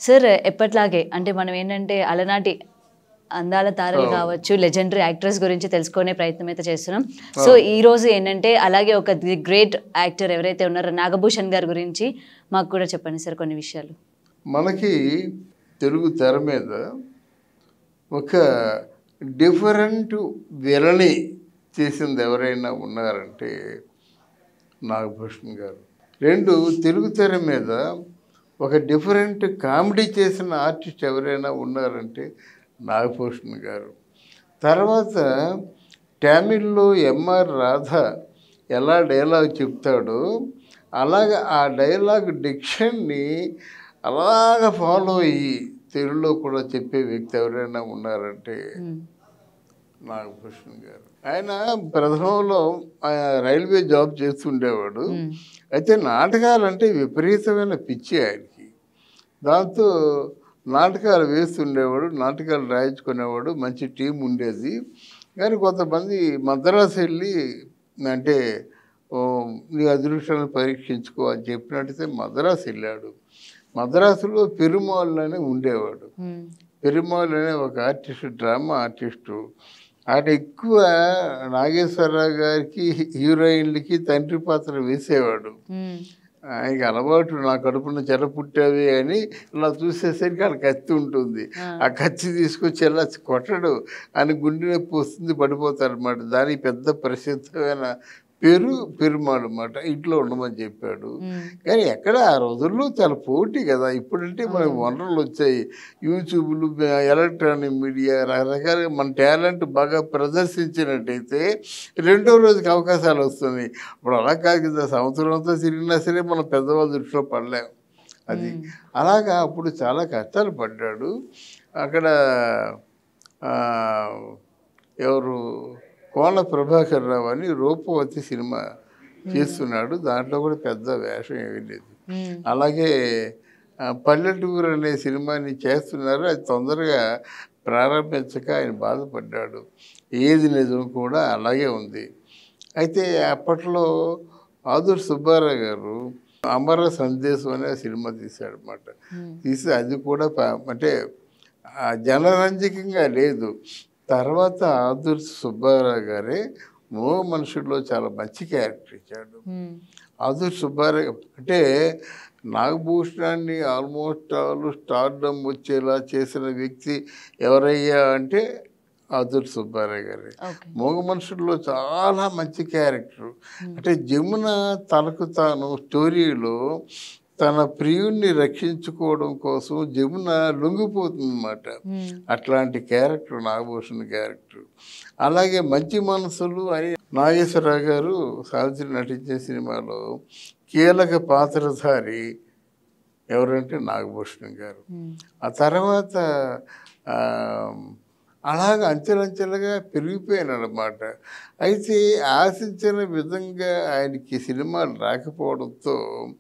Sir ఎప్పట్లాగే అంటే మనం ఏంటంటే అలనాటి అందాల తారలు Oh. కావచ్చు లెజెండరీ యాక్ట్రెస్ గురించి తెలుసుకునే ప్రయత్నం అయితే చేస్తున్నాం సో ఈ రోజు ఏంటంటే అలాగే ఒక గ్రేట్ యాక్టర్ ఎవరైతే ఉన్నారో నాగభూషణ్ గారి గురించి మాకు కూడా చెప్పండి సార్ కొన్ని విషయాలు మనకి తెలుగు తెర మీద ఒక డిఫరెంట్ విలని చేసింది ఎవరైనా ఉన్నారంటే నాగభూషణ్ గారు రెండు తెలుగు తెర మీద ఒక డిఫరెంట్ కామెడీ చేసిన ఆర్టిస్ట్ ఎవరైనా ఉన్నారంటే నాగభూషణ్ గారు తర్వాత తమిళ్లో ఎంఆర్ రాధ ఎలా డైలాగ్ చెప్తాడో అలాగ ఆ డైలాగ్ డిక్షన్ని అలాగ ఫాలో అయ్యి తెలుగులో కూడా చెప్పే వ్యక్తి ఎవరైనా ఉన్నారంటే మ్మ్. నాగభూషణ్ గారు ఆయన ప్రథమంలో ఆయన రైల్వే జాబ్ చేస్తుండేవాడు మ్మ్. అయితే నాటకాలంటే విపరీతమైన పిచ్చి ఆయనకి దాంతో నాటకాలు వేస్తుండేవాడు నాటకాలు రాయించుకునేవాడు మంచి టీం ఉండేది కానీ కొంతమంది మద్రాసు వెళ్ళి అంటే ఓ, నీ అదృష్టాన్ని పరీక్షించుకో అని చెప్పినట్టయితే మద్రాసు వెళ్ళాడు మద్రాసులో పెరుమాళ్ళు అని ఉండేవాడు మ్మ్. పెరుమాళ్ అనే ఒక ఆర్టిస్ట్ డ్రామా ఆర్టిస్టు ఆయన ఎక్కువ నాగేశ్వరరావు గారికి హీరోయిన్లకి తండ్రి పాత్ర వేసేవాడు మ్మ్. ఆయనకి అలవాటు నా కడుపున చెర పుట్టావి అని ఇలా చూసేసరికి ఆయన కత్తి ఉంటుంది ఆ. ఆ కత్తి తీసుకొచ్చి ఇలా కొట్టడు ఆయన గుండె నొప్పి వస్తుంది పడిపోతారు అనమాట దానికి పెద్ద ప్రసిద్ధమైన పేరు పెరుమాళ్ అనమాట ఇంట్లో ఉండమని చెప్పాడు మ్మ్. కానీ ఎక్కడ ఆ రోజుల్లో చాలా పోటీ కదా ఇప్పుడంటే మనకి వనరులు వచ్చాయి యూట్యూబ్లు ఎలక్ట్రానిక్ మీడియా రకరకాలుగా మన టాలెంట్ బాగా ప్రదర్శించినట్టయితే రెండో రోజుకి అవకాశాలు వస్తున్నాయి ఇప్పుడు అలా కాదు కదా సంవత్సరం అంతా తిరిగినా సరే మనం పెద్దవాళ్ళ దృష్టిలో పడలేం అది అలాగా అప్పుడు చాలా కష్టాలు పడ్డాడు అక్కడ ఆ, ఎవరు కోన ప్రభాకర్ రావు అని రూపవతి సినిమా చేస్తున్నాడు దాంట్లో కూడా పెద్ద వేషం ఏమీ లేదు మ్మ్. అలాగే ఆ, పల్లెటూరు అనే సినిమాని చేస్తున్నారు అది తొందరగా ప్రారంభించక ఆయన బాధపడ్డాడు ఏది నిజం కూడా అలాగే ఉంది అయితే అప్పట్లో ఆదుర్ సుబ్బారావు గారు అమర సందేశం అనే సినిమా తీశాడు అనమాట మ్మ్. తీసి అది కూడా ప- అంటే ఆ జనరంజకంగా లేదు తర్వాత ఆదుర్ సుబ్బారావు గారే మో మనుషుల్లో చాలా మంచి క్యారెక్టర్ ఇచ్చాడు మ్మ్. ఆదుర్ సుబ్బారావు అంటే నాగభూషణాన్ని ఆల్మోస్ట్ ఆల్ స్టార్డమ్ వచ్చేలా చేసిన వ్యక్తి ఎవరయ్యా అంటే ఆదుర్ సుబ్బారావు గారే ఓకే మూగ మనుషుల్లో చాలా మంచి క్యారెక్టర్ అంటే జమున తనకు తాను స్టోరీలో తన ప్రియుణ్ణి రక్షించుకోవడం కోసం జమున లొంగిపోతుందన్నమాట మ్మ్. అట్లాంటి క్యారెక్టర్ నాగభూషణ్ క్యారెక్టర్ అలాగే మంచి మనసులు అని నాగేశ్వరరావు గారు సావిత్రి నటించే సినిమాలో కీలక పాత్రధారి ఎవరంటే నాగభూషణ్ గారు మ్మ్. ఆ తర్వాత ఆ, అలాగ అంచెలంచెలుగా పెరిగిపోయాను అనమాట అయితే ఆశించిన విధంగా ఆయనకి సినిమాలు రాకపోవడంతో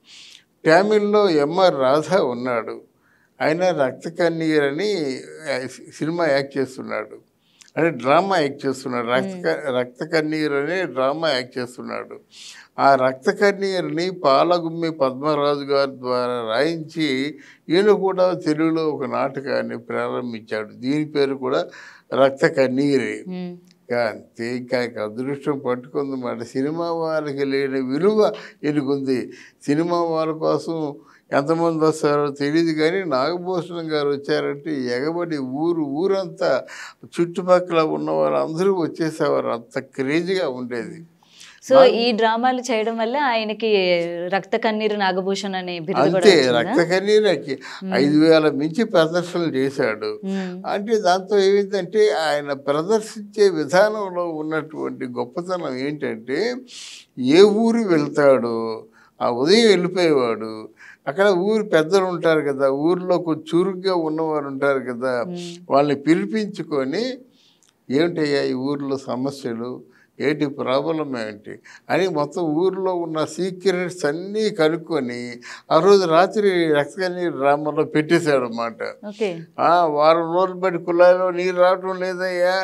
తమిళ్లో ఎంఆర్ రాధా ఉన్నాడు ఆయన రక్త కన్నీర్ అని ఆ, సినిమా యాక్ట్ చేస్తున్నాడు అంటే డ్రామా యాక్ట్ చేస్తున్నాడు రక్త రక్త కన్నీర్ అనే డ్రామా యాక్ట్ చేస్తున్నాడు ఆ రక్త కన్నీరుని పాలగుమ్మి పద్మరాజు గారి ద్వారా రాయించి ఈయన కూడా తెలుగులో ఒక నాటకాన్ని ప్రారంభించాడు దీని పేరు కూడా రక్త కన్నీరే మ్మ్. ఇంకా అంతే ఇంకా ఇక అదృష్టం పట్టుకుంది మాట సినిమా వాళ్ళకి లేని విలువ ఎనుకుంది సినిమా వాళ్ళ కోసం ఎంతమంది వస్తారో తెలియదు కానీ నాగభూషణం గారు వచ్చారంటే ఎగబడి ఊరు ఊరంతా చుట్టుపక్కల ఉన్న వాళ్ళందరూ వచ్చేసేవారు అంత క్రేజీగా ఉండేది సో ఈ డ్రామాలు చేయడం వల్ల ఆయనకి రక్త కన్నీరు నాగభూషణ్ అనే బిరుదు కూడా అంతే వచ్చిందా? రక్త కన్నీరకి ఐదు వేల మించి ప్రదర్శనలు చేశాడు మ్మ్. అంటే దాంతో ఏమైందంటే ఆయన ప్రదర్శించే విధానంలో ఉన్నటువంటి గొప్పతనం ఏంటంటే ఏ ఊరు వెళ్తాడో ఆ ఉదయం వెళ్ళిపోయేవాడు అక్కడ ఊరు పెద్దలు ఉంటారు కదా ఊరిలో కొంచెం చురుగ్గా ఉన్నవారు ఉంటారు కదా వాళ్ళని పిలిపించుకొని ఏమిటయ్యా ఈ ఊర్లో సమస్యలు ఏంటి ప్రాబ్లం ఏంటి అని మొత్తం ఊర్లో ఉన్న సీక్రెట్స్ అన్నీ కనుక్కొని ఆ రోజు రాత్రి రక్తకని డ్రామాలో పెట్టేశాడు అన్నమాట ఓకే ఆ, వారం రోజులు బట్టి కుళాయిలో నీరు రావటం లేదయ్యా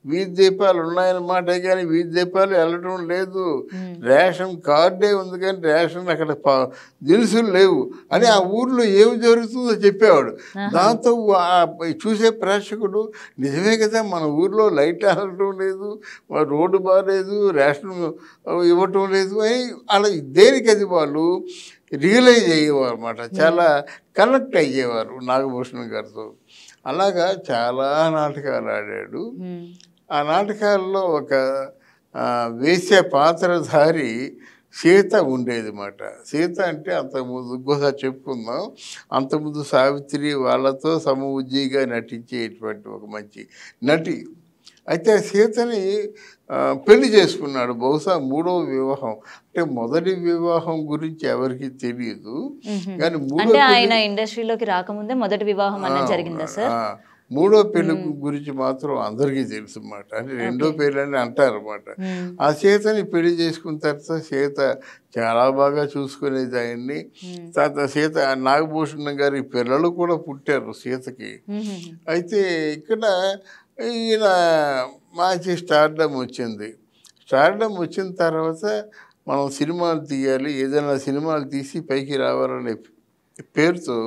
వీధి దీపాలు ఉన్నాయన్నమాట కానీ వీధి దీపాలు వెళ్ళటం లేదు మ్మ్. రేషన్ కార్డే ఉంది కానీ రేషన్ అక్కడ ప- దినుసులు లేవు అని ఆ ఊర్లో ఏమి జరుగుతుందో చెప్పేవాడు దాంతో ఆ చూసే ప్రేక్షకుడు నిజమే కదా మన ఊర్లో లైట్ వెళ్ళటం లేదు మన రోడ్డు బాగాలేదు రేషన్ ఇవ్వటం లేదు అని అలా దేనికి అది వాళ్ళు రియలైజ్ అయ్యేవారు అనమాట చాలా కనెక్ట్ అయ్యేవారు నాగభూషణ్ గారితో అలాగా చాలా నాటకాలు ఆడాడు మ్మ్. ఆ నాటకాల్లో ఒక ఆ, వేసే పాత్రధారి సీత ఉండేది మాట సీత అంటే అంతకుముందు ఇంకోసారి చెప్పుకుందాం అంతకుముందు సావిత్రి వాళ్ళతో సమవుజ్జిగా నటించేటువంటి ఒక మంచి నటి అయితే ఆ సీతని ఆ, పెళ్లి చేసుకున్నాడు బహుశా మూడవ వివాహం అంటే మొదటి వివాహం గురించి ఎవరికి తెలియదు మ్మ్. కానీ మూడో అంటే పెళ్లి- ఆయన ఇండస్ట్రీలోకి రాకముందే మొదటి వివాహం అన్నది జరిగిందా సార్ ఆ, మూడో పెళ్లి గురించి మాత్రం అందరికీ తెలుసు అన్నమాట అంటే రెండో పెళ్లి అని అంటారు అన్నమాట మ్మ్. ఆ సీతని పెళ్లి చేసుకున్న తర్వాత సీత చాలా బాగా చూసుకునేది ఆయన్ని మ్మ్. తర్వాత సీత నాగభూషణం గారి పిల్లలు కూడా పుట్టారు సీతకి మ్మ్. అయితే ఇక్కడ ఈయన మంచి స్టార్డమ్ వచ్చింది స్టార్డమ్ వచ్చిన తర్వాత మనం సినిమాలు తీయాలి ఏదైనా సినిమాలు తీసి పైకి రావాలనే పేరుతో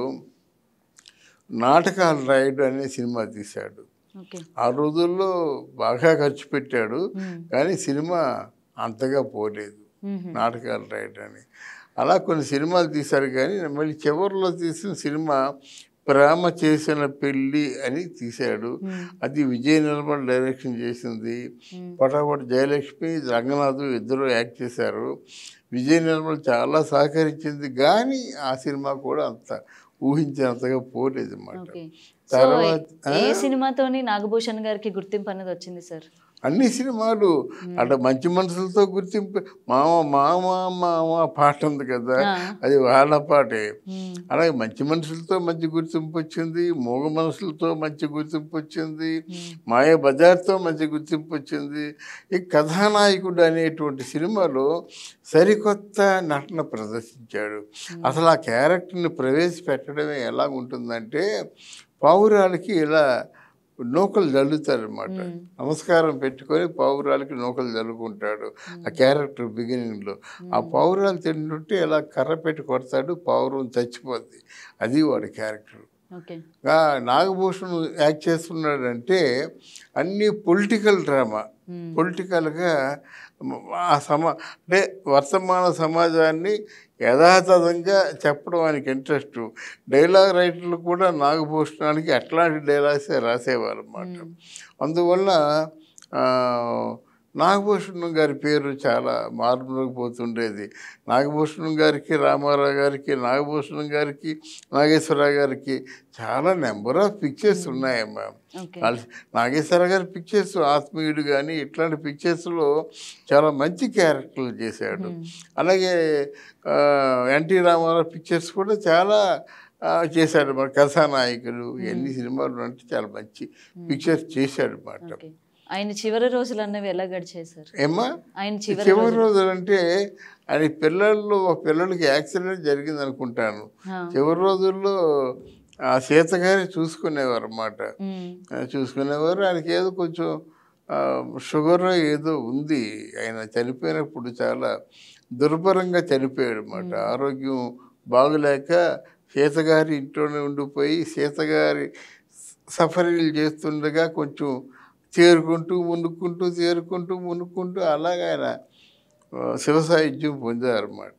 నాటకాలు రాయడం అనే సినిమా తీశాడు ఓకే ఆ రోజుల్లో బాగా ఖర్చు పెట్టాడు మ్మ్. కానీ సినిమా అంతగా పోలేదు మ్మ్. నాటకాలు రాయడానికి అలా కొన్ని సినిమాలు తీశారు కానీ మళ్ళీ చివరిలో తీసిన సినిమా ప్రేమ చేసిన పెళ్ళి అని తీశాడు మ్మ్. అది విజయ నిర్మల్ డైరెక్షన్ చేసింది మ్మ్. పటాపట్ జయలక్ష్మి రంగనాథ్ ఇద్దరు యాక్ట్ చేశారు విజయ నిర్మల్ చాలా సహకరించింది కానీ ఆ సినిమా కూడా అంత ఊహించినంతగా పోలేదు అన్నమాట ఓకే సో తర్వాత ఏ సినిమాతోని నాగభూషణ్ గారికి గుర్తింపు అనేది వచ్చింది సార్ అన్ని సినిమాలు అక్కడ మంచి మనుషులతో గుర్తింపు మామ మామ మామ పాట ఉంది కదా ఆ. అది వాళ్ళ పాటే మ్మ్. అలాగే మంచి మనుషులతో మంచి గుర్తింపు వచ్చింది మూగ మనుషులతో మంచి గుర్తింపు వచ్చింది మాయ బజార్తో మంచి గుర్తింపు వచ్చింది ఈ కథానాయకుడు అనేటువంటి సినిమాలో సరికొత్త నటన ప్రదర్శించాడు అసలు ఆ క్యారెక్టర్ని ప్రవేశపెట్టడమే ఎలా ఉంటుందంటే పావురాలకి ఇలా నూకలు జల్లుతారనమాట నమస్కారం పెట్టుకొని పావురాలకి నూకలు జల్లుకుంటాడు ఆ క్యారెక్టర్ బిగినింగ్లో ఆ పావురాలు తింటుంటే ఇలా కర్ర పెట్టి కొడతాడు పావురం చచ్చిపోద్ది అది వాడి క్యారెక్టర్ ఓకే గా నాగభూషణ్ యాక్ట్ చేస్తున్నాడంటే అన్ని పొలిటికల్ డ్రామా మ్మ్. పొలిటికల్గా ఆ సమా అంటే వర్తమాన సమాజాన్ని యథాతథంగా చెప్పడం ఆయనకి ఇంట్రెస్ట్ డైలాగ్ రైటర్లు కూడా నాగభూషణానికి అట్లాంటి డైలాగ్సే రాసేవారు అన్నమాట అందువల్ల ఆ, నాగభూషణం గారి పేరు చాలా మారుమోగిపోతుండేది నాగభూషణం గారికి రామారావు గారికి నాగభూషణం గారికి నాగేశ్వరరావు గారికి చాలా నెంబర్ ఆఫ్ పిక్చర్స్ ఉన్నాయమ్మా ఓకే వాళ్ళ- నాగేశ్వర గారి పిక్చర్స్ ఆత్మీయుడు కానీ ఇట్లాంటి పిక్చర్స్లో చాలా మంచి క్యారెక్టర్లు చేశాడు అలాగే ఆ, ఎన్టీ రామారావు పిక్చర్స్ కూడా చాలా ఆ, చేశాడు మన కథానాయకులు ఎన్ని సినిమాలు అంటే చాలా మంచి పిక్చర్స్ చేశాడు అన్నమాట ఓకే ఆయన చివరి రోజులు అన్నవి ఎలా గడిచాయి సార్ ఏమ్మా ఆయన చివరి చివరి రోజులు అంటే ఆయన పిల్లల్లో ఒక పిల్లలకి యాక్సిడెంట్ జరిగింది అనుకుంటాను ఆ. చివరి రోజుల్లో ఆ సీత గారి చూసుకునేవారు అన్నమాట మ్మ్. ఆ, చూసుకునేవారు ఆయనకి ఏదో కొంచెం ఆ, షుగర్ ఏదో ఉంది ఆయన చనిపోయినప్పుడు చాలా దుర్భరంగా చనిపోయాడు అనమాట ఆరోగ్యం బాగులేక సీతగారి ఇంట్లోనే ఉండిపోయి సీతగారి సఫరీలు చేస్తుండగా కొంచెం చేరుకుంటూ మునుక్కుంటూ చేరుకుంటూ మునుక్కుంటూ అలాగ ఆయన ఆ, శివ సాహిత్యం పొందారన్నమాట